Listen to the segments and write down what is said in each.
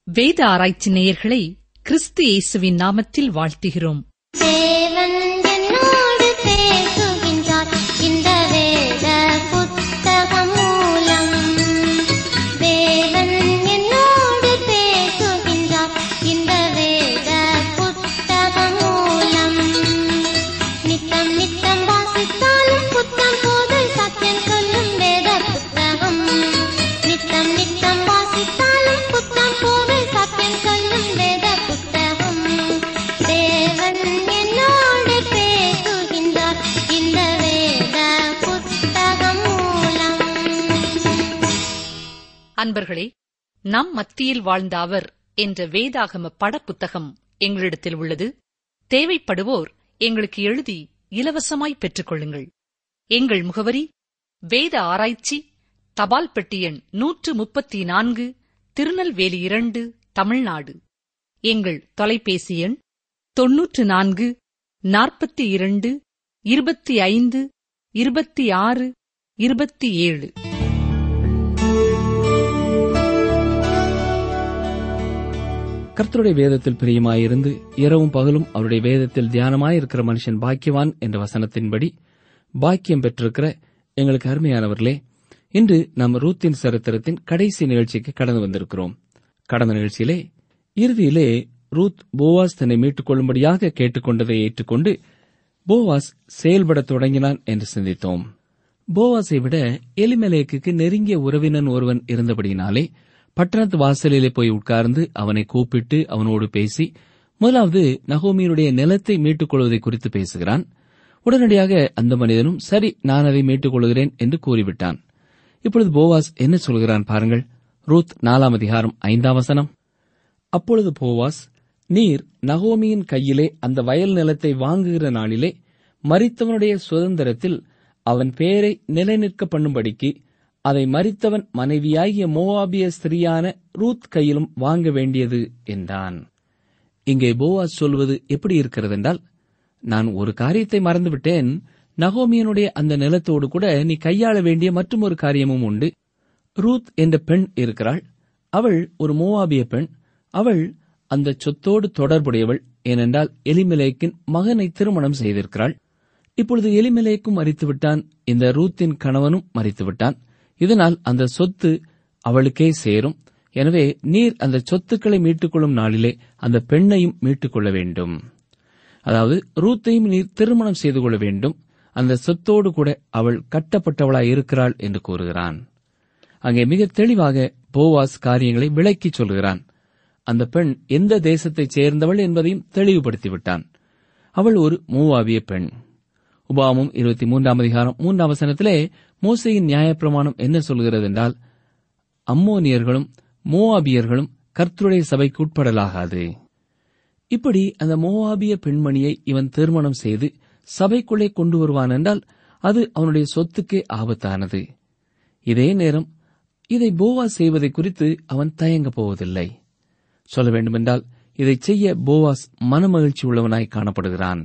வேத ஆராய்ச்சி நேயர்களை கிறிஸ்து இயேசுவின் நாமத்தில் வாழ்த்துகிறோம் தேவன் என்னோடு பேசுகின்றார் இந்த வேத புத்தகம் மூலம் தேவன் என்னோடு பேசுகின்றார் இந்த வேத புத்தகம் மூலம் நித்தம் நித்தம் வாசித்தாலும் புத்தம் போது சத்தியம் சொல்லும் வேத புத்தகம் நித்தம் நித்தம் வாசித்தாலும் புத்தம் போது சத்தியம் சொல்லும் வேத புத்தகம் தேவன் என்னோடு பேசுகின்றார் இந்த வேத புத்தகம் மூலம் அன்பர்களே நம் மத்தியில் வாழ்ந்த அவர் என்ற வேதாகம படப்புத்தகம் எங்களிடத்தில் உள்ளது தேவைப்படுவோர் எங்களுக்கு எழுதி இலவசமாய் பெற்றுக் கொள்ளுங்கள் எங்கள் முகவரி வேத ஆராய்ச்சி தபால் பெட்டி எண் நூற்று முப்பத்தி நான்கு திருநெல்வேலி இரண்டு தமிழ்நாடு எங்கள் தொலைபேசி எண் தொன்னூற்று நான்கு நாற்பத்தி இரண்டு இருபத்தி ஐந்து இருபத்தி ஆறு இருபத்தி ஏழு கர்த்தருடைய வேதத்தில் பிரியமாயிருந்து இரவும் பகலும் அவருடைய வேதத்தில் தியானமாயிருக்கிற மனுஷன் பாக்கியவான் என்ற வசனத்தின்படி பாக்கியம் பெற்றிருக்கிற எங்களுக்கு அருமையானவர்களே இன்று நாம் ரூத்தின் சரித்திரத்தின் கடைசி நிகழ்ச்சிக்கு கடந்து வந்திருக்கிறோம் கடந்த நிகழ்ச்சியிலே இறுதியிலே ரூத் போவாஸ் தன்னை மீட்டுக் கொள்ளும்படியாக கேட்டுக்கொண்டதை ஏற்றுக்கொண்டு போவாஸ் செயல்படத் தொடங்கினான் என்று சிந்தித்தோம் போவாஸை விட எலிமெலேக்குக்கு நெருங்கிய உறவினன் ஒருவன் இருந்தபடியினாலே பட்டணத்து வாசலிலே போய் உட்கார்ந்து அவனை கூப்பிட்டு அவனோடு பேசி முதலாவது நகோமியருடைய நிலத்தை மீட்டுக் கொள்வதை குறித்து பேசுகிறான் உடனடியாக அந்த மனிதனும் சரி நான் அதை மீட்டுக் கொள்கிறேன் என்று கூறிவிட்டான் இப்பொழுது போவாஸ் என்ன சொல்கிறான் பாருங்கள் ரூத் நாலாம் அதிகாரம் ஐந்தாம் வசனம் அப்பொழுது போவாஸ் நீர் நகோமியின் கையிலே அந்த வயல் நிலத்தை வாங்குகிற நாளிலே மரித்தவனுடைய சுதந்திரத்தில் அவன் பேரை நிலைநிற்க பண்ணும்படிக்கு அதை மரித்தவன் மனைவியாகிய மோவாபிய ஸ்திரியான ரூத் கையிலும் வாங்க வேண்டியது என்றான் இங்கே போவாஸ் சொல்வது எப்படி இருக்கிறது என்றால் நான் ஒரு காரியத்தை மறந்துவிட்டேன் நகோமியனுடைய அந்த நிலத்தோடு கூட நீ கையாள வேண்டிய மற்றும் ஒரு காரியமும் உண்டு ரூத் என்ற பெண் இருக்கிறாள் அவள் ஒரு மோவாபிய பெண் அவள் அந்த சொத்தோடு தொடர்புடையவள் ஏனென்றால் எலிமெலேக்கின் மகனை திருமணம் செய்திருக்கிறாள் இப்பொழுது எலிமெலேக்கும் மறித்து விட்டான் இந்த ரூத்தின் கணவனும் மறித்து விட்டான் இதனால் அந்த சொத்து அவளுக்கே சேரும் எனவே நீர் அந்த சொத்துக்களை மீட்டுக்கொள்ளும் நாளிலே அந்த பெண்ணையும் மீட்டுக் கொள்ள வேண்டும் அதாவது ரூத்தையும் நீர் திருமணம் செய்து கொள்ள வேண்டும் அந்த சொத்தோடு கூட அவள் கட்டப்பட்டவளாய் இருக்கிறாள் என்று கூறுகிறான் அங்கே மிக தெளிவாக போவாஸ் காரியங்களை விளக்கிச் சொல்கிறான் அந்த பெண் எந்த தேசத்தைச் சேர்ந்தவள் என்பதையும் தெளிவுபடுத்திவிட்டான் அவள் ஒரு மூவாவிய பெண் உபாமும் இருபத்தி மூன்றாம் அதிகாரம் மூன்றாம் வசனத்திலே மோசையின் நியாயப்பிரமாணம் என்ன சொல்கிறது என்றால் அம்மோனியர்களும் மோவாபியர்களும் கர்த்தருடைய சபைக்கு உட்படலாகாது இப்படி அந்த மோவாபிய பெண்மணியை இவன் திருமணம் செய்து சபைக்குள்ளே கொண்டு வருவான் என்றால் அது அவனுடைய சொத்துக்கே ஆபத்தானது இதே நேரம் இதை போவா செய்வதை குறித்து அவன் தயங்கப் போவதில்லை சொல்ல வேண்டுமென்றால் இதை செய்ய போவாஸ் மனமகிழ்ச்சி உள்ளவனாய் காணப்படுகிறான்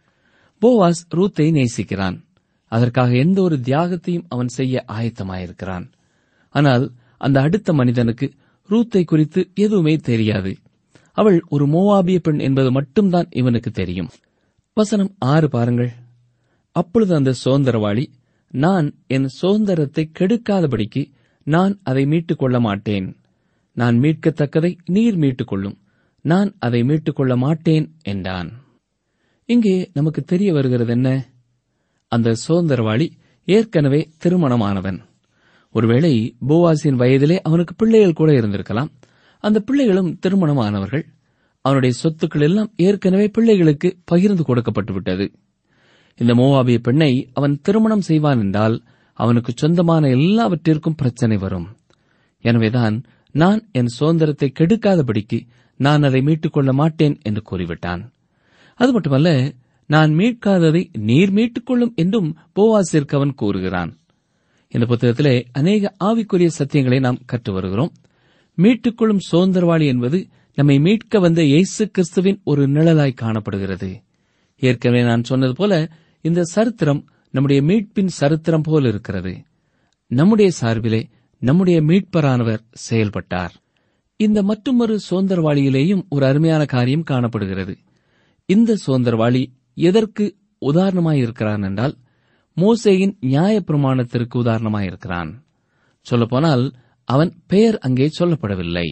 போவாஸ் ரூத்தை நேசிக்கிறான் அதற்காக எந்த ஒரு தியாகத்தையும் அவன் செய்ய ஆயத்தமாயிருக்கிறான் ஆனால் அந்த அடுத்த மனிதனுக்கு ரூத்தை குறித்து எதுவுமே தெரியாது அவள் ஒரு மோவாபிய பெண் என்பது மட்டும்தான் இவனுக்கு தெரியும் வசனம் ஆறு பாருங்கள் அப்பொழுது அந்த சுதந்திரவாளி நான் என் சுதந்திரத்தை கெடுக்காதபடிக்கு நான் அதை மீட்டுக் கொள்ள மாட்டேன் நான் மீட்கத்தக்கதை நீர் மீட்டுக் கொள்ளும் நான் அதை மீட்டுக் கொள்ள மாட்டேன் என்றான் இங்கே நமக்கு தெரிய வருகிறது என்ன அந்த சுதந்திரவாளி ஏற்கனவே திருமணமானவன் ஒருவேளை போவாசின் வயதிலே அவனுக்கு பிள்ளைகள் கூட இருந்திருக்கலாம் அந்த பிள்ளைகளும் திருமணமானவர்கள் அவனுடைய சொத்துக்கள் எல்லாம் ஏற்கனவே பிள்ளைகளுக்கு பகிர்ந்து கொடுக்கப்பட்டு விட்டது இந்த மோவாபிய பெண்ணை அவன் திருமணம் செய்வான் என்றால் அவனுக்கு சொந்தமான எல்லாவற்றிற்கும் பிரச்சனை வரும் எனவேதான் நான் என் சுதந்திரத்தை கெடுக்காதபடிக்கு நான் அதை மீட்டுக் கொள்ள மாட்டேன் என்று கூறிவிட்டான் அது மட்டுமல்ல நான் மீட்காததை நீர் மீட்டுக் கொள்ளும் என்றும் போவாசிற்கு அவன் கூறுகிறான் இந்த புத்தகத்திலே அநேக ஆவிக்குரிய சத்தியங்களை நாம் கற்று வருகிறோம் மீட்டுக்கொள்ளும் சுதந்திரவாளி என்பது நம்மை மீட்க வந்த இயேசு கிறிஸ்துவின் ஒரு நிழலாய் காணப்படுகிறது ஏற்கனவே நான் சொன்னது போல இந்த சரித்திரம் நம்முடைய மீட்பின் சரித்திரம் போல் இருக்கிறது நம்முடைய சார்பிலே நம்முடைய மீட்பரானவர் செயல்பட்டார் இந்த மற்றொரு சுதந்திரவாளியிலேயும் ஒரு அருமையான காரியம் காணப்படுகிறது இந்த சுதந்திரவாளி எதற்கு உதாரணமாயிருக்கிறான் என்றால் மோசேயின் நியாயப்பிரமாணத்திற்கு உதாரணமாயிருக்கிறான் சொல்லப்போனால் அவன் பெயர் அங்கே சொல்லப்படவில்லை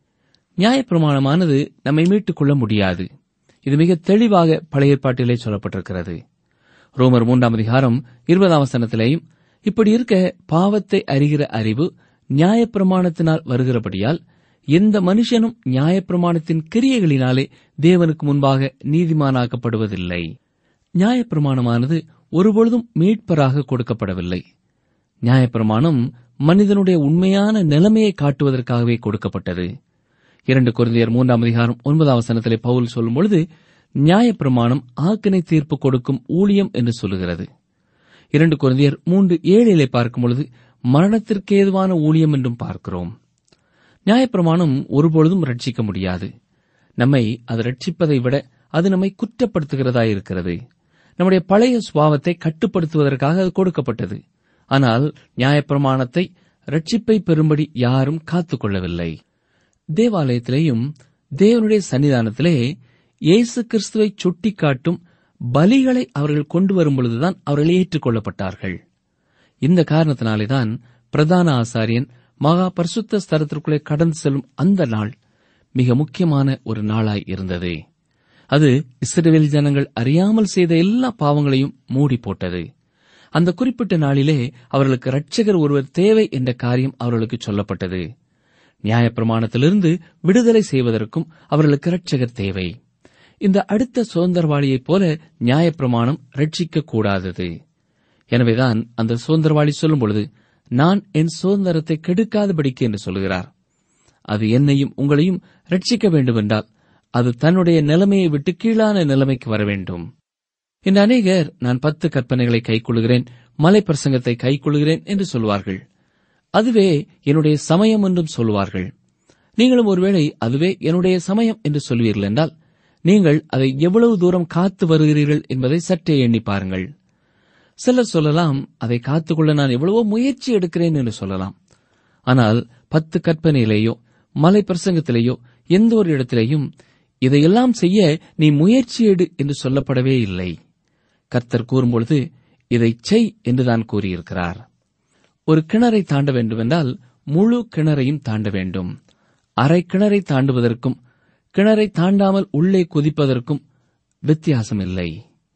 நியாயப்பிரமாணமானது நம்மை மீட்டுக் கொள்ள முடியாது இது மிக தெளிவாக பழைய ஏற்பாட்டிலே சொல்லப்பட்டிருக்கிறது ரோமர் மூன்றாம் அதிகாரம் இருபதாம் வசனத்திலேயும் இப்படி இருக்க பாவத்தை அறிகிற அறிவு நியாயப்பிரமாணத்தினால் வருகிறபடியால் எந்த மனுஷனும் நியாயப்பிரமாணத்தின் கிரியைகளினாலே தேவனுக்கு முன்பாக நீதிமானாக்கப்படுவதில்லை நியாயப்பிரமாணமானது ஒருபொழுதும் மீட்பராக கொடுக்கப்படவில்லை நியாயப்பிரமாணம் மனிதனுடைய உண்மையான நிலைமையை காட்டுவதற்காகவே கொடுக்கப்பட்டது இரண்டு குருந்தியர் மூன்றாம் அதிகாரம் ஒன்பதாம் வசனத்திலே பவுல் சொல்லும் பொழுது நியாயப்பிரமாணம் ஆக்கினை தீர்ப்பு கொடுக்கும் ஊழியம் என்று சொல்லுகிறது இரண்டு குருந்தியர் மூன்று ஏழிலே பார்க்கும் பொழுது மரணத்திற்கு ஏதுவான ஊழியம் என்றும் பார்க்கிறோம் நியாயப்பிரமாணம் ஒருபொழுதும் ரட்சிக்க முடியாது நம்மை அது ரட்சிப்பதை விட அது நம்மை குற்றப்படுத்துகிறதா இருக்கிறது நம்முடைய பழைய சுபாவத்தை கட்டுப்படுத்துவதற்காக அது கொடுக்கப்பட்டது ஆனால் நியாயப்பிரமாணத்தை ரட்சிப்பை பெறும்படி யாரும் காத்துக் கொள்ளவில்லை தேவாலயத்திலேயும் தேவனுடைய சன்னிதானத்திலே இயேசு கிறிஸ்துவை சுட்டிக்காட்டும் பலிகளை அவர்கள் கொண்டு வரும் பொழுதுதான் அவர்கள் ஏற்றுக்கொள்ளப்பட்டார்கள் இந்த காரணத்தினாலேதான் பிரதான ஆசாரியன் மகா பரிசுத்த ஸ்தலத்திற்குள்ளே கடந்து செல்லும் அந்த நாள் மிக முக்கியமான ஒரு நாளாய் இருந்தது அது இஸ்ரவேல் ஜனங்கள் அறியாமல் செய்த எல்லா பாவங்களையும் மூடி போட்டது அந்த குறிப்பிட்ட நாளிலே அவர்களுக்கு இரட்சகர் ஒருவர் தேவை என்ற காரியம் அவர்களுக்கு சொல்லப்பட்டது நியாயப்பிரமாணத்திலிருந்து விடுதலை செய்வதற்கும் அவர்களுக்கு இரட்சகர் தேவை இந்த அடுத்த சுதந்திரவாளியைப் போல நியாயப்பிரமாணம் ரட்சிக்க கூடாதது எனவேதான் அந்த சுதந்திரவாளி சொல்லும் பொழுது நான் என் சுதந்திரத்தை கெடுக்காதபடிக்கு என்று சொல்கிறார் அது என்னையும் உங்களையும் ரட்சிக்க வேண்டுமென்றால் அது தன்னுடைய நிலைமையை விட்டு கீழான நிலைமைக்கு வர வேண்டும் இந்த அநேகர் நான் பத்து கற்பனைகளை கைக்கொள்கிறேன் மலை பிரசங்கத்தை கைக்கொள்கிறேன் என்று சொல்வார்கள் அதுவே என்னுடைய சமயம் என்றும் சொல்வார்கள் நீங்களும் ஒருவேளை அதுவே என்னுடைய சமயம் என்று சொல்வீர்கள் என்றால் நீங்கள் அதை எவ்வளவு தூரம் காத்து வருகிறீர்கள் என்பதை சற்றே எண்ணி பாருங்கள் சிலர் சொல்லலாம் அதை காத்துக்கொள்ள நான் எவ்வளவோ முயற்சி எடுக்கிறேன் என்று சொல்லலாம் ஆனால் பத்து கற்பனையிலேயோ மலை பிரசங்கத்திலேயோ எந்த ஒரு இடத்திலேயும் இதையெல்லாம் செய்ய நீ முயற்சி எடு என்று சொல்லப்படவே இல்லை கர்த்தர் கூறும்பொழுது இதை செய் என்றுதான் கூறியிருக்கிறார் ஒரு கிணறை தாண்ட வேண்டுமென்றால் முழு கிணறையும் தாண்ட வேண்டும் அரை கிணறை தாண்டுவதற்கும் கிணறை தாண்டாமல் உள்ளே குதிப்பதற்கும் வித்தியாசம் இல்லை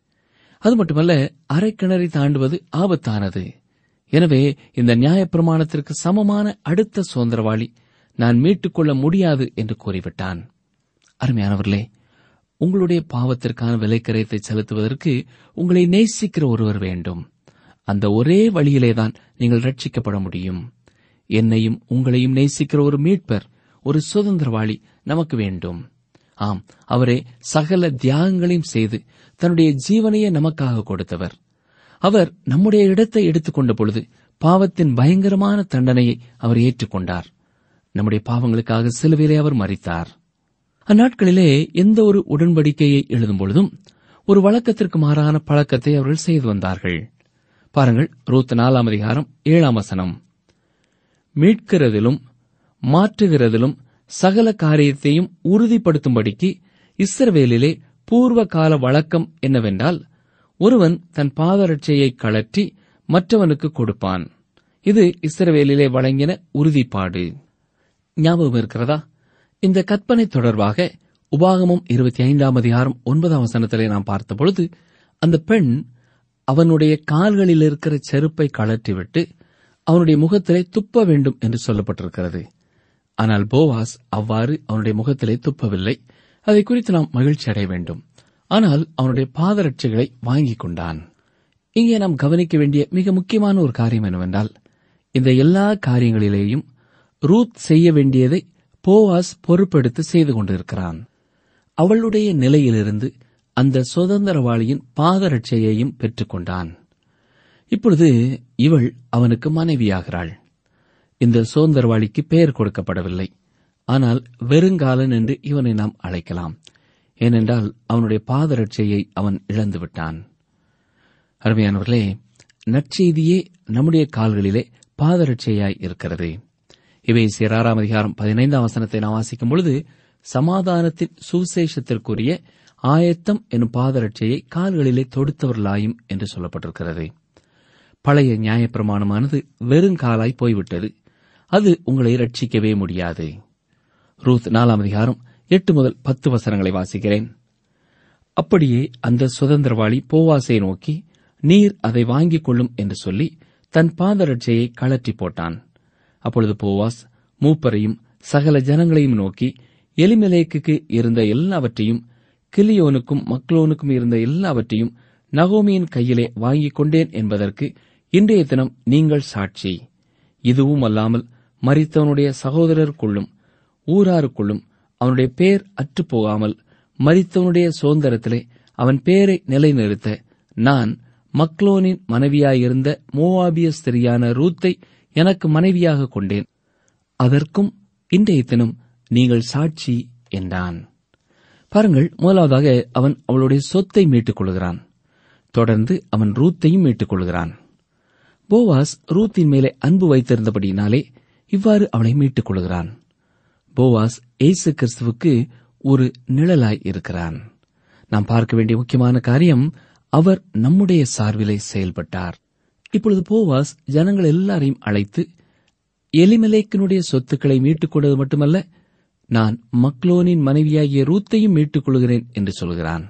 அது மட்டுமல்ல அரை கிணறை தாண்டுவது ஆபத்தானது எனவே இந்த நியாயப்பிரமாணத்திற்கு சமமான அடுத்த சுதந்திரவாளி நான் மீட்டுக்கொள்ள முடியாது என்று கூறிவிட்டான் அருமையானவர்களே உங்களுடைய பாவத்திற்கான விலைக்கரையத்தை செலுத்துவதற்கு உங்களை நேசிக்கிற ஒருவர் வேண்டும் அந்த ஒரே வழியிலேதான் நீங்கள் ரட்சிக்கப்பட முடியும் என்னையும் உங்களையும் நேசிக்கிற ஒரு மீட்பர் ஒரு சுதந்திரவாளி நமக்கு வேண்டும் ஆம் அவரே சகல தியாகங்களையும் செய்து தன்னுடைய ஜீவனையே நமக்காக கொடுத்தவர் அவர் நம்முடைய இடத்தை எடுத்துக்கொண்ட பொழுது பாவத்தின் பயங்கரமான தண்டனையை அவர் ஏற்றுக்கொண்டார் நம்முடைய பாவங்களுக்காக சிலுவையிலே அவர் மறித்தார் அந்நாட்களிலே எந்த ஒரு உடன்படிக்கையை எழுதும் பொழுதும் ஒரு வழக்கத்திற்கு மாறான பழக்கத்தை அவர்கள் செய்து வந்தார்கள் பாருங்கள் ரூத் நாலாம் அதிகாரம் ஏழாம் வசனம் மீட்கிறதிலும் மாற்றுகிறதிலும் சகல காரியத்தையும் உறுதிப்படுத்தும்படிக்கு இஸ்ரவேலிலே பூர்வ கால வழக்கம் என்னவென்றால் ஒருவன் தன் பாதரட்சையை கழற்றி மற்றவனுக்கு கொடுப்பான் இது இஸ்ரவேலிலே வழங்கின உறுதிப்பாடு ஞாபகம் இருக்கிறதா இந்த கற்பனை தொடர்பாக உபாகமம் இருபத்தி ஐந்தாம் அதிகாரம் ஒன்பதாம் வசனத்திலே நாம் பார்த்தபொழுது அந்த பெண் அவனுடைய கால்களில் இருக்கிற செருப்பை கழற்றிவிட்டு அவனுடைய முகத்திலே துப்ப வேண்டும் என்று சொல்லப்பட்டிருக்கிறது ஆனால் போவாஸ் அவ்வாறு அவனுடைய முகத்திலே துப்பவில்லை அதை குறித்து நாம் மகிழ்ச்சி அடைய வேண்டும் ஆனால் அவனுடைய பாதரட்சைகளை வாங்கிக் கொண்டான் இங்கே நாம் கவனிக்க வேண்டிய மிக முக்கியமான ஒரு காரியம் என்னவென்றால் இந்த எல்லா காரியங்களிலேயும் ரூத் செய்ய வேண்டியதை போவாஸ் பொறுப்பெடுத்து செய்து கொண்டிருக்கிறான் அவளுடைய நிலையிலிருந்து அந்த சுதந்திரவாளியின் பாதரட்சையையும் பெற்றுக்கொண்டான் இப்பொழுது இவள் அவனுக்கு மனைவியாகிறாள் இந்த சுதந்திரவாளிக்கு பெயர் கொடுக்கப்படவில்லை ஆனால் வெறுங்காலன் என்று இவனை நாம் அழைக்கலாம் ஏனென்றால் அவனுடைய பாதரட்சையை அவன் இழந்துவிட்டான் அருமையானவர்களே நற்செய்தியே நம்முடைய கால்களிலே பாதரட்சையாய் இருக்கிறது இவைசியர் ஆறாம் அதிகாரம் பதினைந்தாம் வசனத்தை நாம் வாசிக்கும் பொழுது சமாதானத்தின் சுவிசேஷத்திற்குரிய ஆயத்தம் எனும் பாதரட்சையை கால்களிலே தொடுத்தவர்களாயும் என்று சொல்லப்பட்டிருக்கிறது பழைய நியாயப்பிரமாணமானது வெறுங்காலாய் போய்விட்டது அது உங்களை ரட்சிக்கவே முடியாது ரூத் நாலாம் அதிகாரம் எட்டு முதல் பத்து வசனங்களை வாசிக்கிறேன் அப்படியே அந்த சுதந்திரவாளி போவாசை நோக்கி நீர் அதை வாங்கிக் கொள்ளும் என்று சொல்லி தன் பாதரட்சையை கழற்றி போட்டான் அப்பொழுது போவாஸ் மூப்பரையும் சகல ஜனங்களையும் நோக்கி எலிமெலேக்குக்கு இருந்த எல்லாவற்றையும் கிளியோனுக்கும் மக்லோனுக்கும் இருந்த எல்லாவற்றையும் நகோமியின் கையிலே வாங்கிக் கொண்டேன் என்பதற்கு இன்றைய தினம் நீங்கள் சாட்சி இதுவும் அல்லாமல் மரித்தவனுடைய சகோதரருக்குள்ளும் ஊராருக்குள்ளும் அவனுடைய பேர் அற்றுப்போகாமல் மரித்தவனுடைய சுதந்திரத்திலே அவன் பேரை நிலைநிறுத்த நான் மக்லோனின் மனைவியாயிருந்த மோவாபிய ஸ்திரியான ரூத்தை எனக்கு மனைவியாக கொண்டேன் அதற்கும் இன்றைய தினம் நீங்கள் சாட்சி என்றான் பாருங்கள் முதலாவதாக அவன் அவளுடைய சொத்தை மீட்டுக் கொள்கிறான் தொடர்ந்து அவன் ரூத்தையும் மீட்டுக் கொள்கிறான் போவாஸ் ரூத்தின் மேலே அன்பு வைத்திருந்தபடியினாலே இவ்வாறு அவளை மீட்டுக் கொள்கிறான் போவாஸ் இயேசு கிறிஸ்துவுக்கு ஒரு நிழலாய் இருக்கிறான் நாம் பார்க்க வேண்டிய முக்கியமான காரியம் அவர் நம்முடைய சார்பிலே செயல்பட்டார் இப்பொழுது போவாஸ் ஜனங்கள் எல்லாரையும் அழைத்து எலிமலேக்கினுடைய சொத்துக்களை மீட்டுக் கொண்டது மட்டுமல்ல நான் மக்லோனின் மனைவியாகிய ரூத்தையும் மீட்டுக் கொள்கிறேன் என்று சொல்கிறான்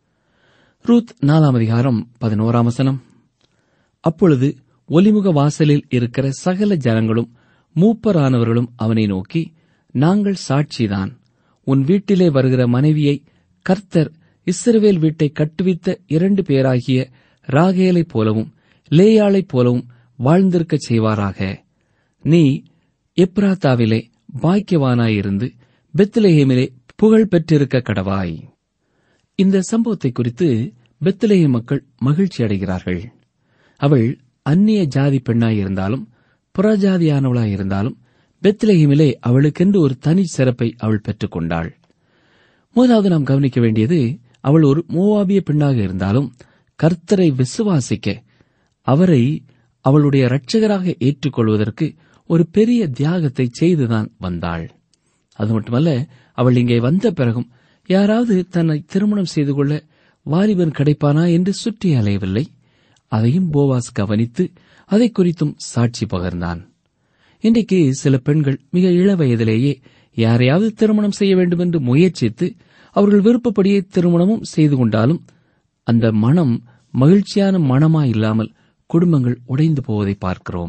ரூத் நாலாம் அதிகாரம் பதினோராம் வசனம் அப்பொழுது ஒலிமுக வாசலில் இருக்கிற சகல ஜனங்களும் மூப்பரானவர்களும் அவனை நோக்கி நாங்கள் சாட்சிதான் உன் வீட்டிலே வருகிற மனைவியை கர்த்தர் இஸ்ரவேல் வீட்டை கட்டுவித்த இரண்டு பேராகிய ராகேலைப் போலவும் லேயாளைப் போலவும் வாழ்ந்திருக்கச் செய்வாராக நீ எப்ராத்தாவிலே பாக்கியவானாயிருந்து பெத்லஹேமிலே புகழ் பெற்றிருக்க கடவாய் இந்த சம்பவத்தை குறித்து பெத்லஹே மக்கள் மகிழ்ச்சி அடைகிறார்கள் அவள் அந்நிய ஜாதி பெண்ணாயிருந்தாலும் புறஜாதியானவளாயிருந்தாலும் பெத்லஹேமிலே அவளுக்கென்று ஒரு தனி சிறப்பை அவள் பெற்றுக் கொண்டாள் முதலாவது நாம் கவனிக்க வேண்டியது அவள் ஒரு மோவாபிய பெண்ணாக இருந்தாலும் கர்த்தரை விசுவாசிக்க அவரை அவளுடைய இரட்சகராக ஏற்றுக்கொள்வதற்கு ஒரு பெரிய தியாகத்தை செய்துதான் வந்தாள் அது மட்டுமல்ல அவள் இங்கே வந்த பிறகும் யாராவது தன்னை திருமணம் செய்து கொள்ள வாலிபன் கிடைப்பானா என்று சுற்றி அலையவில்லை அதையும் போவாஸ் கவனித்து அதை குறித்தும் சாட்சி பகர்ந்தான் இன்றைக்கு சில பெண்கள் மிக இள வயதிலேயே யாரையாவது திருமணம் செய்ய வேண்டும் என்று முயற்சித்து அவர்கள் விருப்பப்படியே திருமணமும் செய்து கொண்டாலும் அந்த மனம் மகிழ்ச்சியான மனமாய் இல்லாமல் குடும்பங்கள் உடைந்து போவதை பார்க்கிறோம்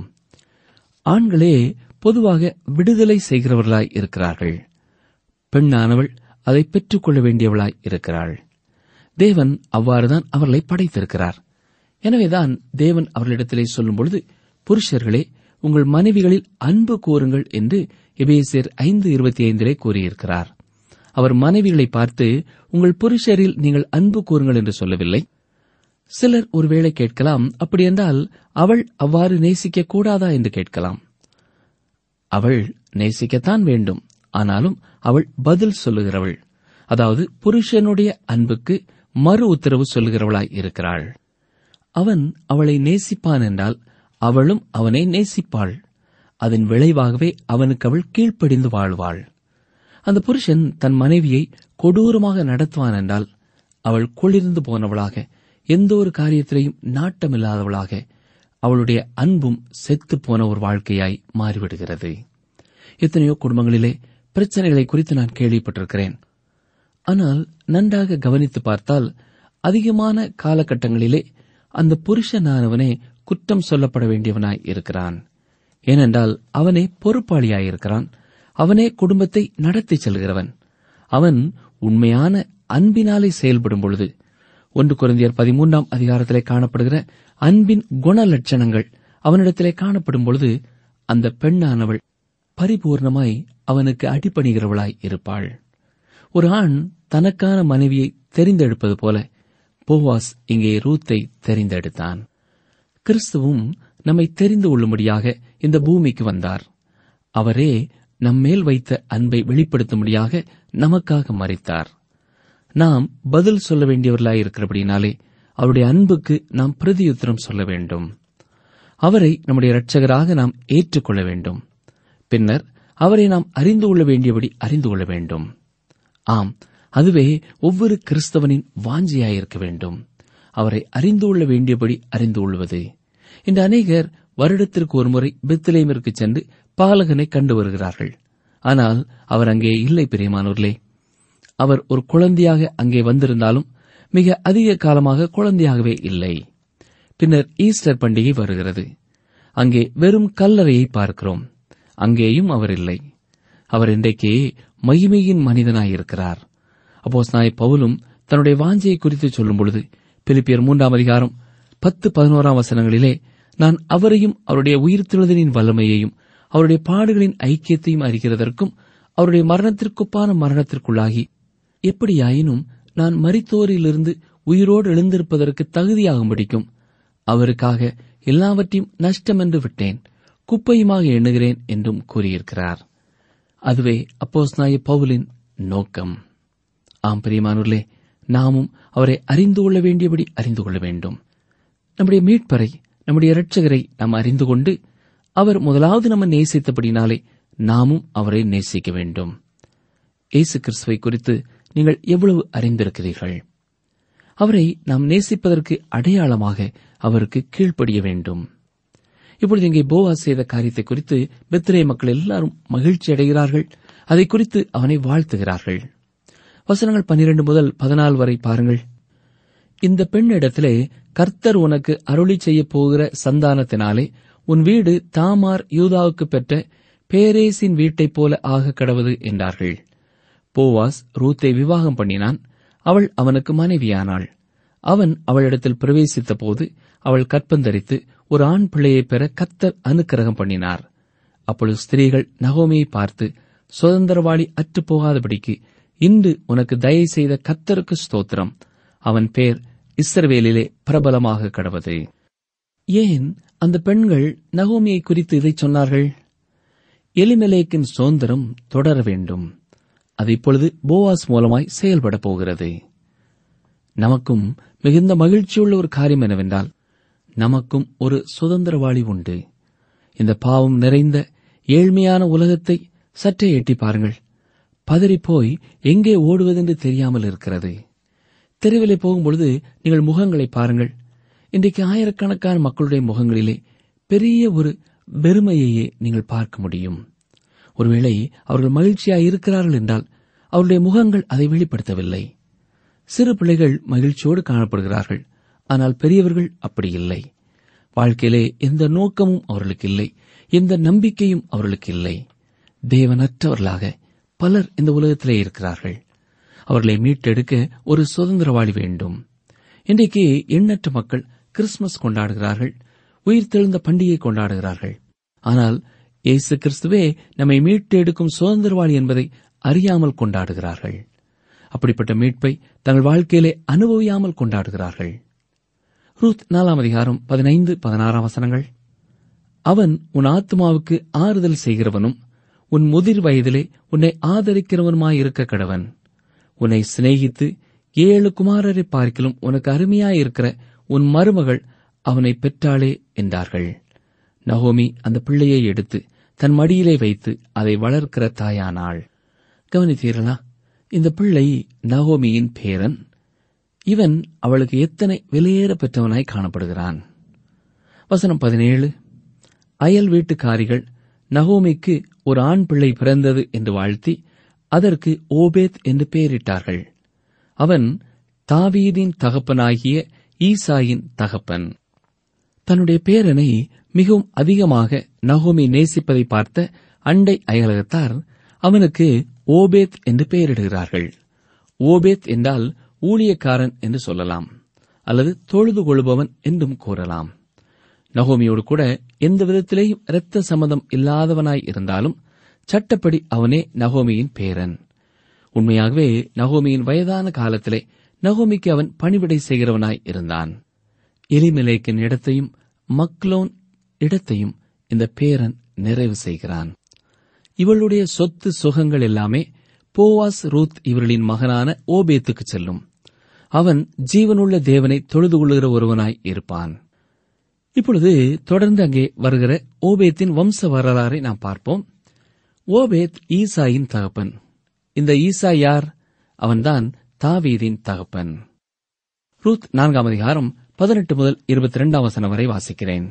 ஆண்களே பொதுவாக விடுதலை செய்கிறவர்களாய் இருக்கிறார்கள் பெண்ணானவள் அதை பெற்றுக்கொள்ள வேண்டியவளாய் இருக்கிறாள் தேவன் அவ்வாறுதான் அவர்களை படைத்திருக்கிறார் எனவேதான் தேவன் அவர்களிடத்திலே சொல்லும் பொழுது புருஷர்களே உங்கள் மனைவிகளில் அன்பு கூறுங்கள் என்று எபேசியர் ஐந்து இருபத்தி ஐந்திலே கூறியிருக்கிறார் அவர் மனைவிகளை பார்த்து உங்கள் புருஷரில் நீங்கள் அன்பு கூறுங்கள் என்று சொல்லவில்லை சிலர் ஒருவேளை கேட்கலாம் அப்படியென்றால் அவள் அவ்வாறு நேசிக்க கூடாதா என்று கேட்கலாம் அவள் நேசிக்கத்தான் வேண்டும் ஆனாலும் அவள் பதில் சொல்லுகிறவள் அதாவது புருஷனுடைய அன்புக்கு மறு உத்தரவு சொல்லுகிறவளாய் இருக்கிறாள் அவன் அவளை நேசிப்பான் என்றால் அவளும் அவனை நேசிப்பாள் அதன் விளைவாகவே அவனுக்கு அவள் கீழ்ப்படிந்து வாழ்வாள் அந்த புருஷன் தன் மனைவியை கொடூரமாக நடத்துவான் என்றால் அவள் குளிர்ந்து போனவளாக எந்த ஒரு காரியத்திலையும் நாட்டமில்லாதவளாக அவளுடைய அன்பும் செத்துப் போன ஒரு வாழ்க்கையாய் மாறிவிடுகிறது எத்தனையோ குடும்பங்களிலே பிரச்சனைகளை குறித்து நான் கேள்விப்பட்டிருக்கிறேன் ஆனால் நன்றாக கவனித்து பார்த்தால் அதிகமான காலகட்டங்களிலே அந்த புருஷனானவனே குற்றம் சொல்லப்பட வேண்டியவனாய் இருக்கிறான் ஏனென்றால் அவனே பொறுப்பாளியாயிருக்கிறான் அவனே குடும்பத்தை நடத்திச் செல்கிறவன் அவன் உண்மையான அன்பினாலே செயல்படும் பொழுது ஒன்று குருந்தியர் பதிமூன்றாம் அதிகாரத்திலே காணப்படுகிற அன்பின் குண லட்சணங்கள் அவனிடத்திலே காணப்படும் பொழுது அந்த பெண்ணானவள் பரிபூர்ணமாய் அவனுக்கு அடிபணிகிறவளாய் இருப்பாள் ஒரு ஆண் தனக்கான மனைவியை தெரிந்தெடுப்பது போல போவாஸ் இங்கே ரூத்தை தெரிந்தெடுத்தான் கிறிஸ்துவும் நம்மை தெரிந்து கொள்ளும்படியாக இந்த பூமிக்கு வந்தார் அவரே நம்மேல் வைத்த அன்பை வெளிப்படுத்தும்படியாக நமக்காக மறித்தார் நாம் பதில் சொல்ல வேண்டியவர்களாய் இருக்கிறபடினாலே அவருடைய அன்புக்கு நாம் பிரதியுத்தரம் சொல்ல வேண்டும் அவரை நம்முடைய இரட்சகராக நாம் ஏற்றுக்கொள்ள வேண்டும் பின்னர் அவரை நாம் அறிந்து கொள்ள வேண்டியபடி அறிந்து கொள்ள வேண்டும் ஆம் அதுவே ஒவ்வொரு கிறிஸ்தவனின் வாஞ்சியாயிருக்க வேண்டும் அவரை அறிந்து கொள்ள வேண்டியபடி அறிந்து கொள்வது இன்று அநேகர் வருடத்திற்கு ஒருமுறை பெத்லேமிற்கு சென்று பாலகனை கண்டு வருகிறார்கள் ஆனால் அவர் அங்கே இல்லை பிரியமானோர்களே அவர் ஒரு குழந்தையாக அங்கே வந்திருந்தாலும் மிக அதிக காலமாக குழந்தையாகவே இல்லை பின்னர் ஈஸ்டர் பண்டிகை வருகிறது அங்கே வெறும் கல்லறையை பார்க்கிறோம் அங்கேயும் அவர் இல்லை அவர் இன்றைக்கு மகிமையின் மனிதனாயிருக்கிறார் அப்போஸ் நாய் பவுலும் தன்னுடைய வாஞ்சையை குறித்து சொல்லும் பொழுது பிலிப்பியர் மூன்றாம் அதிகாரம் பத்து பதினோராம் வசனங்களிலே நான் அவரையும் அவருடைய உயிர்த்தெழுதலின் வல்லமையையும் அவருடைய பாடுகளின் ஐக்கியத்தையும் அறிகிறதற்கும் அவருடைய மரணத்திற்கொப்பான மரணத்திற்குள்ளாகி எப்படியாயினும் நான் மரித்தோரிலிருந்து உயிரோடு எழுந்திருப்பதற்கு தகுதியாகும்படிக்கும் அவருக்காக எல்லாவற்றையும் நஷ்டமென்று விட்டேன் குப்பையுமாக எண்ணுகிறேன் என்றும் கூறியிருக்கிறார் அதுவே அப்போஸ்நாய பவுலின் நோக்கம் ஆம் பிரியமானூர்களே நாமும் அவரை அறிந்து கொள்ள வேண்டியபடி அறிந்து கொள்ள வேண்டும் நம்முடைய மீட்பரை நம்முடைய இரட்சகரை நாம் அறிந்து கொண்டு அவர் முதலாவது நம்ம நேசித்தபடினாலே நாமும் அவரை நேசிக்க வேண்டும் இயேசு கிறிஸ்துவை குறித்து நீங்கள் எவ்வளவு அறிந்திருக்கிறீர்கள் அவரை நாம் நேசிப்பதற்கு அடையாளமாக அவருக்கு கீழ்ப்படிய வேண்டும் இப்பொழுது இங்கே போவாஸ் செய்த காரியத்தை குறித்து பெத்திரே மக்கள் எல்லாரும் மகிழ்ச்சி அடைகிறார்கள் அதை குறித்து அவனை வாழ்த்துகிறார்கள் வசனங்கள் பன்னிரண்டு முதல் பதினாலு வரை பாருங்கள் இந்த பெண்ணிடத்திலே கர்த்தர் உனக்கு அருளி செய்யப் போகிற சந்தானத்தினாலே உன் வீடு தாமார் யூதாவுக்கு பெற்ற பேரேசின் வீட்டைப் போல ஆக கடவது என்றார்கள் போவாஸ் ரூத்தை விவாகம் பண்ணினான் அவள் அவனுக்கு மனைவியானாள் அவன் அவளிடத்தில் பிரவேசித்த போது அவள் கற்பந்தரித்து ஒரு ஆண் பிள்ளையை பெற கத்தர் அனுக்கிரகம் பண்ணினார் அப்பொழுது ஸ்திரீகள் நகோமியை பார்த்து சுதந்திரவாளி அற்றுப் போகாதபடிக்கு இன்று உனக்கு தயை செய்த கத்தருக்கு ஸ்தோத்திரம் அவன் பேர் இஸ்ரவேலிலே பிரபலமாக கடவது ஏன் அந்த பெண்கள் நகோமியை குறித்து இதை சொன்னார்கள் எலிமெலேக்கின் சுதந்திரம் தொடர வேண்டும் அது இப்பொழுது போவாஸ் மூலமாய் செயல்பட போகிறது நமக்கும் மிகுந்த மகிழ்ச்சியுள்ள ஒரு காரியம் என்னவென்றால் நமக்கும் ஒரு சுதந்திரவாளி உண்டு இந்த பாவம் நிறைந்த ஏழ்மையான உலகத்தை சற்றே எட்டி பாருங்கள் பதறிப்போய் எங்கே ஓடுவதென்று தெரியாமல் இருக்கிறது தெருவிலே போகும்பொழுது நீங்கள் முகங்களை பாருங்கள் இன்றைக்கு ஆயிரக்கணக்கான மக்களுடைய முகங்களிலே பெரிய ஒரு வெறுமையையே நீங்கள் பார்க்க முடியும் ஒருவேளை அவர்கள் மகிழ்ச்சியாய் இருக்கிறார்கள் என்றால் அவருடைய முகங்கள் அதை வெளிப்படுத்தவில்லை சிறு பிள்ளைகள் மகிழ்ச்சியோடு காணப்படுகிறார்கள் ஆனால் பெரியவர்கள் அப்படி இல்லை வாழ்க்கையிலே எந்த நோக்கமும் அவர்களுக்கு இல்லை எந்த நம்பிக்கையும் அவர்களுக்கு இல்லை தேவனற்றவர்களாக பலர் இந்த உலகத்திலே இருக்கிறார்கள் அவர்களை மீட்டெடுக்க ஒரு சுதந்திரவாளி வேண்டும் இன்றைக்கு எண்ணற்ற மக்கள் கிறிஸ்துமஸ் கொண்டாடுகிறார்கள் உயிர்த்தெழுந்த பண்டிகை கொண்டாடுகிறார்கள் ஆனால் இயேசு கிறிஸ்துவே நம்மை மீட்டு எடுக்கும் சுதந்திரவாளி என்பதை அறியாமல் கொண்டாடுகிறார்கள் அப்படிப்பட்ட மீட்பை தங்கள் வாழ்க்கையிலே அனுபவியாமல் கொண்டாடுகிறார்கள் ரூத் நாலாம் அதிகாரம் பதினைந்து பதினாறாம் வசனங்கள் அவன் உன் ஆத்மாவுக்கு ஆறுதல் செய்கிறவனும் உன் முதிர் வயதிலே உன்னை ஆதரிக்கிறவனுமாயிருக்க கடவன் உன்னை சிநேகித்து ஏழு குமாரரை பார்க்கிலும் உனக்கு அருமையாயிருக்கிற உன் மருமகள் அவனை பெற்றாளே என்றார்கள் நகோமி அந்த பிள்ளையை எடுத்து தன் மடியிலே வைத்து அதை வளர்க்கிற தாயானாள் கவனித்தீர்களா இந்த பிள்ளை நகோமியின் பேரன் இவன் அவளுக்கு எத்தனை வெளியேற பெற்றவனாய் காணப்படுகிறான் வசனம் பதினேழு அயல் வீட்டுக்காரிகள் நகோமிக்கு ஒரு ஆண் பிள்ளை பிறந்தது என்று வாழ்த்தி அதற்கு ஓபேத் என்று பெயரிட்டார்கள் அவன் தாவீதின் தகப்பனாகிய ஈசாயின் தகப்பன் தன்னுடைய பேரனை மிகவும் அதிகமாக நகோமி நேசிப்பதை பார்த்த அண்டை அயலகத்தார் அவனுக்கு ஓபேத் என்று பெயரிடுகிறார்கள் ஓபேத் என்றால் ஊழியக்காரன் என்று சொல்லலாம் அல்லது தொழுது கொள்பவன் என்றும் கூறலாம் நகோமியோடு கூட எந்த விதத்திலேயும் இரத்த சம்மதம் இல்லாதவனாய் இருந்தாலும் சட்டப்படி அவனே நகோமியின் பேரன் உண்மையாகவே நகோமியின் வயதான காலத்திலே நகோமிக்கு அவன் பணிவிடை செய்கிறவனாய் இருந்தான் எலிமெலேக்கின் இடத்தையும் மக்லோன் இடத்தையும் இந்த பேரன் நிறைவு செய்கிறான் இவளுடைய சொத்து சுகங்கள் எல்லாமே போவாஸ் ரூத் இவர்களின் மகனான ஓபேத்துக்கு செல்லும் அவன் ஜீவனுள்ள தேவனை தொழுது கொள்ளுகிற ஒருவனாய் இருப்பான் இப்பொழுது தொடர்ந்து அங்கே வருகிற ஓபேத்தின் வம்ச வரலாறை நாம் பார்ப்போம் ஓபேத் ஈசாயின் தகப்பன் இந்த ஈசா யார் அவன்தான் தாவீதின் தகப்பன் ரூத் நான்காம் அதிகாரம் பதினெட்டு முதல் இருபத்தி இரண்டாம் வசனம் வரை வாசிக்கிறேன்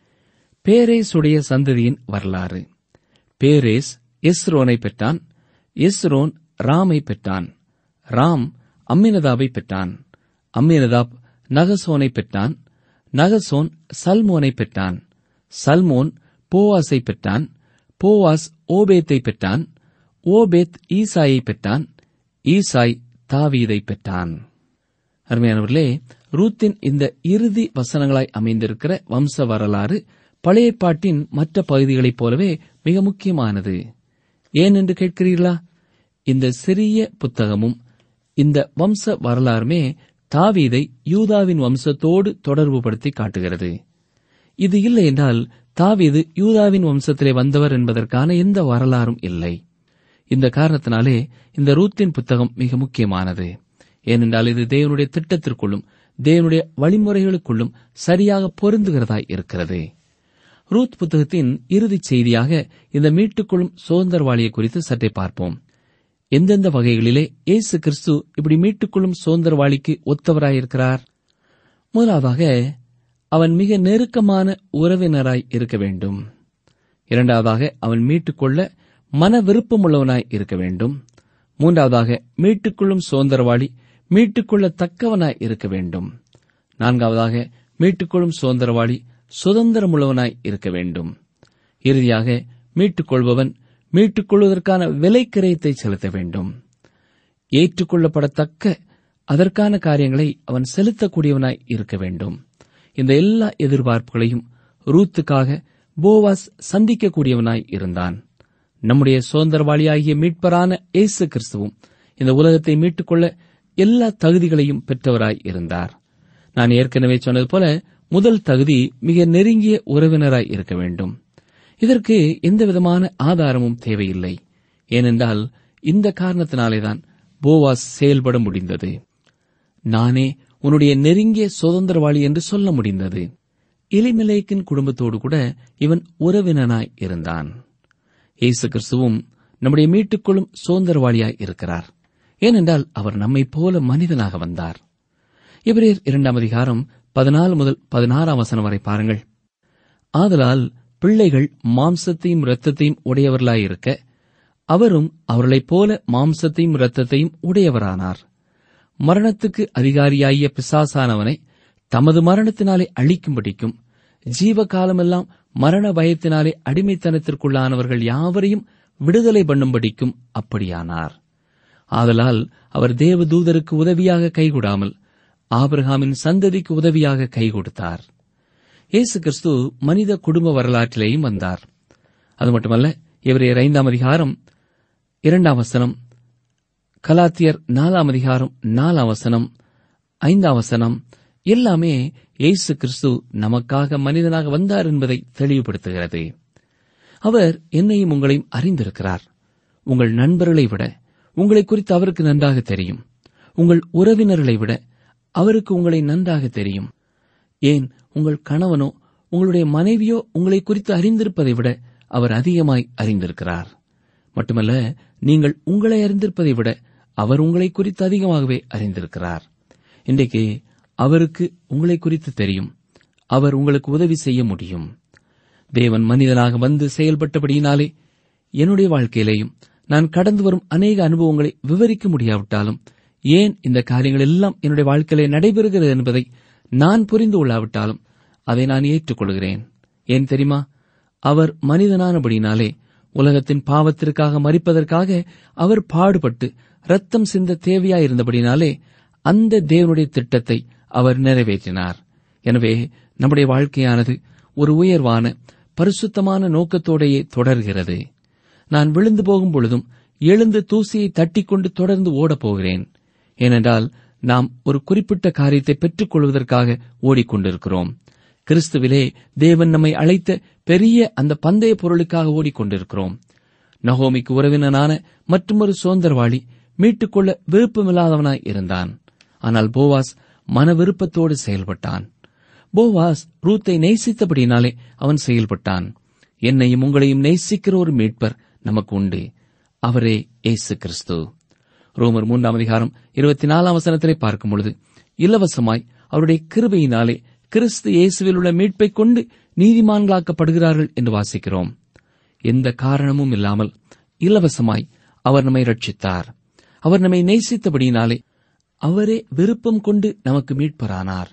பேரேசுடைய சந்ததியின் வரலாறு பேரேஸ் எஸ்ரோனை பெற்றான் எஸ்ரோன் ராமை பெற்றான் ராம் அம்மினதாபை பெற்றான் அம்மினதாப் நகசோனை பெற்றான் நகசோன் சல்மோனை பெற்றான் சல்மோன் போவாஸை பெற்றான் போவாஸ் ஓபேத்தை பெற்றான் ஓபேத் ஈசாயை பெற்றான் ஈசாய் தாவீதை பெற்றான் அருமையானவர்களே ரூத்தின் இந்த இறுதி வசனங்களாய் அமைந்திருக்கிற வம்ச வரலாறு பழைய பாட்டின் மற்ற பகுதிகளைப் போலவே மிக முக்கியமானது ஏன் என்று கேட்கிறீர்களா இந்த சிறிய புத்தகமும் இந்த வம்ச வரலாறுமே தாவீதை யூதாவின் வம்சத்தோடு தொடர்புபடுத்தி காட்டுகிறது இது இல்லை என்றால் தாவீது யூதாவின் வம்சத்திலே வந்தவர் என்பதற்கான எந்த வரலாறும் இல்லை இந்த காரணத்தினாலே இந்த ரூத்தின் புத்தகம் மிக முக்கியமானது ஏனென்றால் இது தேவனுடைய திட்டத்திற்குள்ளும் தேவனுடைய வழிமுறைகளுக்குள்ளும் சரியாக பொருந்துகிறதாய் இருக்கிறது ரூத் புத்தகத்தின் இறுதிச் செய்தியாக இந்த மீட்டுக்கொள்ளும் சுதந்திரவாளியை குறித்து சற்றே பார்ப்போம் எந்தெந்த வகைகளிலே இயேசு கிறிஸ்து இப்படி மீட்டுக்கொள்ளும் சுதந்திரவாளிக்கு ஒத்தவராயிருக்கிறார் முதலாவதாக அவன் மிக நெருக்கமான உறவினராய் இருக்க வேண்டும் இரண்டாவதாக அவன் மீட்டுக்கொள்ள மன விருப்பமுள்ளவனாய் இருக்க வேண்டும் மூன்றாவதாக மீட்டுக்கொள்ளும் சுதந்திரவாளி மீட்டுக்கொள்ளத்தக்கவனாய் இருக்க வேண்டும் நான்காவதாக மீட்டுக்கொள்ளும் சுதந்திரவாளி சுதந்திரமுள்ளவனாய் இருக்க வேண்டும் இறுதியாக மீட்டுக்கொள்பவன் மீட்டுக்கொள்வதற்கான விலை கிரயத்தை செலுத்த வேண்டும் ஏற்றுக்கொள்ளப்படத்தக்க அதற்கான காரியங்களை அவன் செலுத்தக்கூடியவனாய் இருக்க வேண்டும் இந்த எல்லா எதிர்பார்ப்புகளையும் ரூத்துக்காக போவாஸ் சந்திக்கக்கூடியவனாய் இருந்தான் நம்முடைய சுதந்திரவாளியாகிய மீட்பரான இயேசு கிறிஸ்துவும் இந்த உலகத்தை மீட்டுக்கொள்ள எல்லா தகுதிகளையும் பெற்றவராய் இருந்தார் நான் ஏற்கனவே சொன்னது போல முதல் தகுதி மிக நெருங்கிய உறவினராய் இருக்க வேண்டும் இதற்கு எந்தவிதமான ஆதாரமும் தேவையில்லை ஏனென்றால் இந்த காரணத்தினாலேதான் போவாஸ் செயல்பட முடிந்தது நானே உன்னுடைய நெருங்கிய சுதந்திரவாளி என்று சொல்ல முடிந்தது எலிமெலேக்கின் குடும்பத்தோடு கூட இவன் உறவினனாய் இருந்தான் இயேசு கிறிஸ்துவும் நம்முடைய மீட்டுக்கொள்ளும் சுதந்திரவாளியாய் இருக்கிறார் ஏனென்றால் அவர் நம்மைப் போல மனிதனாக வந்தார் எபிரேயர் இரண்டாம் அதிகாரம் பதினாலு முதல் பதினாறாம் வசனம் வரை பாருங்கள் ஆதலால் பிள்ளைகள் மாம்சத்தையும் இரத்தத்தையும் உடையவர்களாயிருக்க அவரும் அவர்களைப் போல மாம்சத்தையும் இரத்தத்தையும் உடையவரானார் மரணத்துக்கு அதிகாரியாகிய பிசாசானவனை தமது மரணத்தினாலே அழிக்கும்படிக்கும் ஜீவகாலமெல்லாம் மரண பயத்தினாலே அடிமைத்தனத்திற்குள்ளானவர்கள் யாவரையும் விடுதலை பண்ணும்படிக்கும் அப்படியானார் ஆதலால் அவர் தேவ தூதருக்கு உதவியாக கைகூடாமல் ஆபிரகாமின் சந்ததிக்கு உதவியாக கை கொடுத்தார் இயேசு கிறிஸ்து மனித குடும்ப வரலாற்றிலேயும் வந்தார் அது மட்டுமல்ல இவரையர் ஐந்தாம் அதிகாரம் இரண்டாம் வசனம் கலாத்தியர் நாலாம் அதிகாரம் நாலாம் வசனம் ஐந்தாம் வசனம் எல்லாமே இயேசு கிறிஸ்து நமக்காக மனிதனாக வந்தார் என்பதை தெளிவுபடுத்துகிறது அவர் என்னையும் உங்களையும் அறிந்திருக்கிறார் உங்கள் நண்பர்களை விட உங்களை குறித்து அவருக்கு நன்றாக தெரியும் உங்கள் உறவினர்களை விட அவருக்கு உங்களை நன்றாக தெரியும் ஏன் உங்கள் கணவனோ உங்களுடைய மனைவியோ உங்களை குறித்து அறிந்திருப்பதை விட அவர் அதிகமாய் அறிந்திருக்கிறார் மட்டுமல்ல நீங்கள் உங்களை அறிந்திருப்பதை விட அவர் உங்களை குறித்து அதிகமாகவே அறிந்திருக்கிறார் இன்றைக்கு அவருக்கு உங்களை குறித்து தெரியும் அவர் உங்களுக்கு உதவி செய்ய முடியும் தேவன் மனிதனாக வந்து செயல்பட்டபடியினாலே என்னுடைய வாழ்க்கையிலேயும் நான் கடந்து வரும் அநேக அனுபவங்களை விவரிக்க முடியாவிட்டாலும் ஏன் இந்த காரியங்கள் எல்லாம் என்னுடைய வாழ்க்கையிலே நடைபெறுகிறது என்பதை நான் புரிந்து கொள்ளாவிட்டாலும் அதை நான் ஏற்றுக்கொள்கிறேன் ஏன் தெரியுமா அவர் மனிதனானபடினாலே உலகத்தின் பாவத்திற்காக மறிப்பதற்காக அவர் பாடுபட்டு ரத்தம் சிந்த தேவையாயிருந்தபடினாலே அந்த தேவனுடைய திட்டத்தை அவர் நிறைவேற்றினார் எனவே நம்முடைய வாழ்க்கையானது ஒரு உயர்வான பரிசுத்தமான நோக்கத்தோடையே தொடர்கிறது நான் விழுந்து போகும் பொழுதும் எழுந்து தூசியை தட்டிக்கொண்டு தொடர்ந்து ஓடப் போகிறேன் ஏனென்றால் நாம் ஒரு குறிப்பிட்ட காரியத்தை பெற்றுக் கொள்வதற்காக ஓடிக்கொண்டிருக்கிறோம் கிறிஸ்துவிலே தேவன் நம்மை அழைத்த பெரிய அந்த பந்தய பொருளுக்காக ஓடிக்கொண்டிருக்கிறோம் நகோமிக்கு உறவினனான மற்றொரு சுதந்திரவாளி மீட்டுக்கொள்ள விருப்பமில்லாதவனாய் இருந்தான் ஆனால் போவாஸ் மன விருப்பத்தோடு செயல்பட்டான் போவாஸ் ரூத்தை நேசித்தபடினாலே அவன் செயல்பட்டான் என்னையும் உங்களையும் நேசிக்கிற ஒரு மீட்பர் நமக்கு உண்டு அவரே இயேசு கிறிஸ்து ரோமர் மூன்றாம் அதிகாரம் இருபத்தி நாலாம் வசனத்திலே பார்க்கும் பொழுது இலவசமாய் அவருடைய கிருபையினாலே கிறிஸ்து இயேசுவில் உள்ள மீட்பைக் கொண்டு நீதிமான்களாக்கப்படுகிறார்கள் என்று வாசிக்கிறோம் எந்த காரணமும் இல்லாமல் இலவசமாய் அவர் நம்மை ரட்சித்தார் அவர் நம்மை நேசித்தபடியினாலே அவரே விருப்பம் கொண்டு நமக்கு மீட்பரானார்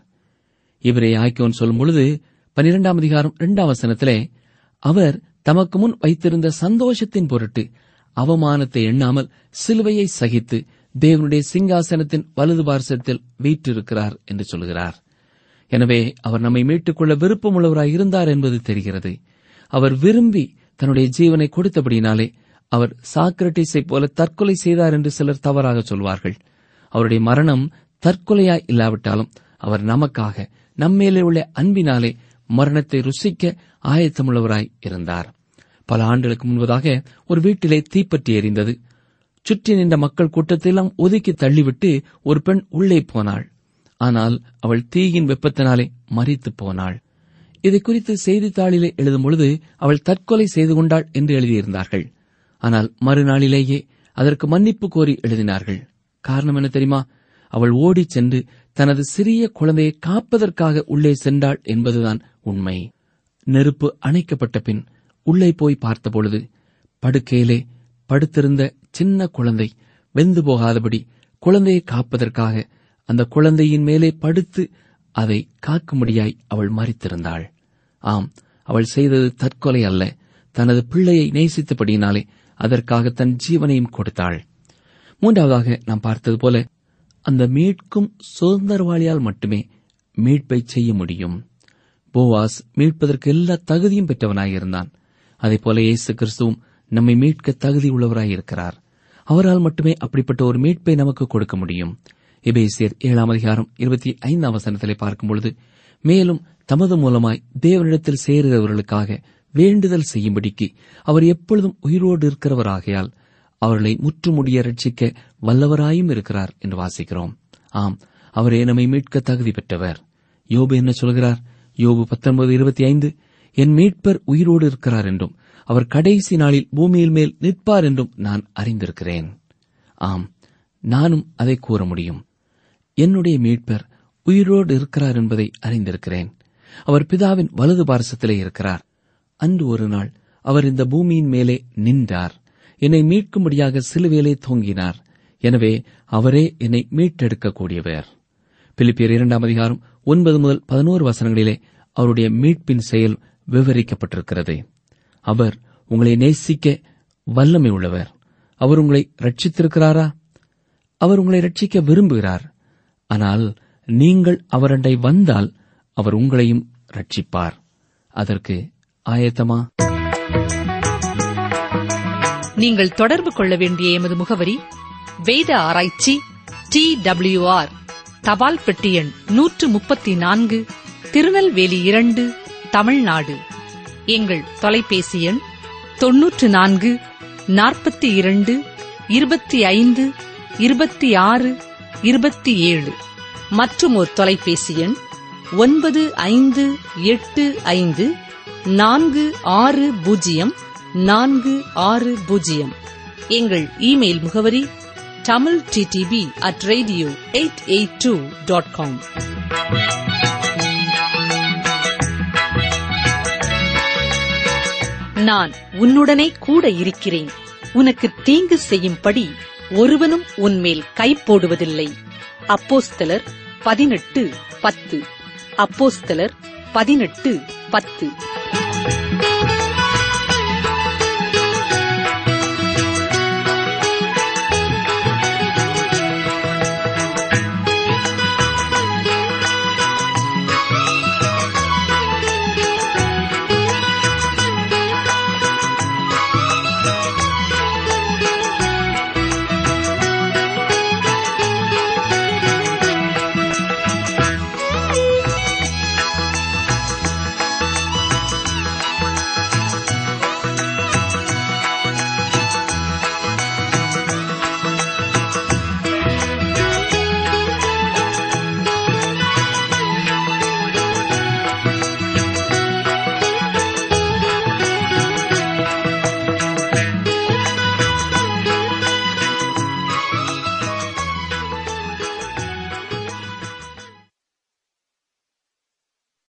இவரே ஆய்க்கோன் சொல்லும் பொழுது பனிரெண்டாம் அதிகாரம் இரண்டாம் வசனத்திலே அவர் தமக்கு முன் வைத்திருந்த சந்தோஷத்தின் பொருட்டு அவமானத்தை எண்ணாமல் சிலுவையை சகித்து தேவனுடைய சிங்காசனத்தின் வலது பார்சத்தில் வீற்றிருக்கிறார் என்று சொல்கிறார் எனவே அவர் நம்மை மீட்டுக்கொள்ள விருப்பமுள்ளவராய் இருந்தார் என்பது தெரிகிறது அவர் விரும்பி தன்னுடைய ஜீவனை கொடுத்தபடியினாலே அவர் சாக்ரட்டிஸை போல தற்கொலை செய்தார் என்று சிலர் தவறாக சொல்வார்கள் அவருடைய மரணம் தற்கொலையாய் இல்லாவிட்டாலும் அவர் நமக்காக நம்மேலே உள்ள அன்பினாலே மரணத்தை ருசிக்க ஆயத்தமுள்ளவராய் இருந்தார் பல ஆண்டுகளுக்கு முன்பதாக ஒரு வீட்டிலே தீப்பற்றி எரிந்தது சுற்றி நின்ற மக்கள் கூட்டத்தையெல்லாம் ஒதுக்கி தள்ளிவிட்டு ஒரு பெண் உள்ளே போனாள் ஆனால் அவள் தீயின் வெப்பத்தினாலே மறித்து போனாள் இதை குறித்து செய்தித்தாளிலே எழுதும் பொழுது அவள் தற்கொலை செய்து கொண்டாள் என்று எழுதியிருந்தார்கள் ஆனால் மறுநாளிலேயே அதற்கு மன்னிப்பு கோரி எழுதினார்கள் காரணம் என்ன தெரியுமா அவள் ஓடிச் சென்று தனது சிறிய குழந்தையை காப்பதற்காக உள்ளே சென்றாள் என்பதுதான் உண்மை நெருப்பு அணைக்கப்பட்ட பின் உள்ளே போய் பார்த்தபொழுது படுக்கையிலே படுத்திருந்த சின்ன குழந்தை வெந்து போகாதபடி குழந்தையை காப்பதற்காக அந்த குழந்தையின் மேலே படுத்து அதை காக்கும்படியாய் அவள் மறித்திருந்தாள் ஆம் அவள் செய்தது தற்கொலை அல்ல தனது பிள்ளையை நேசித்தபடியினாலே அதற்காக தன் ஜீவனையும் கொடுத்தாள் மூன்றாவதாக நாம் பார்த்தது போல அந்த மீட்கும் சுதந்திரவாளியால் மட்டுமே மீட்பை செய்ய முடியும் போவாஸ் மீட்பதற்கு எல்லா தகுதியும் பெற்றவனாயிருந்தான் அதேபோல இயேசு கிறிஸ்துவும் நம்மை மீட்க தகுதி உள்ளவராயிருக்கிறார் அவரால் மட்டுமே அப்படிப்பட்ட ஒரு மீட்பை நமக்கு கொடுக்க முடியும் எபேசியர் ஏழாம் அதிகாரம் இருபத்தி ஐந்தாம் வசனத்திலே பார்க்கும் பொழுது மேலும் தமது மூலமாய் தேவனிடத்தில் சேருகிறவர்களுக்காக வேண்டுதல் செய்யும்படிக்கு அவர் எப்பொழுதும் உயிரோடு இருக்கிறவராகையால் அவர்களை முற்றுமுடிய ரட்சிக்க வல்லவராயும் இருக்கிறார் என்று வாசிக்கிறோம் ஆம் அவரே நம்மை மீட்க தகுதி பெற்றவர் யோபு என்ன சொல்கிறார் யோபு பத்தொன்பது இருபத்தி ஐந்து என் மீட்பர் உயிரோடு இருக்கிறார் என்றும் அவர் கடைசி நாளில் பூமியில் மேல் நிற்பார் என்றும் நான் அறிந்திருக்கிறேன் ஆம் நானும் அதை கூற முடியும் என்னுடைய மீட்பர் உயிரோடு இருக்கிறார் என்பதை அறிந்திருக்கிறேன் அவர் பிதாவின் வலது பாரசத்திலே இருக்கிறார் அன்று ஒரு நாள் அவர் இந்த பூமியின் மேலே நின்றார் என்னை மீட்கும்படியாக சிலுவையிலே தோங்கினார் எனவே அவரே என்னை மீட்டெடுக்கக்கூடியவர் பிலிப்பியர் இரண்டாம் அதிகாரம் ஒன்பது முதல் பதினோரு வசனங்களிலே அவருடைய மீட்பின் செயல் விவரிக்கப்பட்டிருக்கிறது அவர் உங்களை நேசிக்க வல்லமை உள்ளவர் அவர் உங்களை ரட்சித்திருக்கிறாரா அவர் உங்களை ரட்சிக்க விரும்புகிறார் ஆனால் நீங்கள் அவரண்டை வந்தால் அவர் உங்களையும் ரட்சிப்பார் அதற்கு ஆயத்தமா நீங்கள் தொடர்பு கொள்ள வேண்டிய எமது முகவரி வேத ஆராய்ச்சி டி ஆர் தபால் பெட்டி எண் நூற்று முப்பத்தி நான்கு திருநெல்வேலி இரண்டு தமிழ்நாடு எங்கள் தொலைபேசி எண் தொன்னூற்று நான்கு நாற்பத்தி இரண்டு இருபத்தி ஐந்து இருபத்தி ஆறு இருபத்தி ஏழு மற்றும் ஒரு தொலைபேசி எண் ஒன்பது ஐந்து எட்டு ஐந்து நான்கு ஆறு பூஜ்ஜியம் நான்கு ஆறு பூஜ்ஜியம் எங்கள் இமெயில் முகவரி Tamil DTP at radio eight eight two dot com நான் உன்னுடனே கூட இருக்கிறேன் உனக்கு தீங்கு செய்யும்படி ஒருவனும் உன்மேல் கை போடுவதில்லை அப்போஸ்தலர் பதினெட்டு பத்து அப்போஸ்தலர் பதினெட்டு பத்து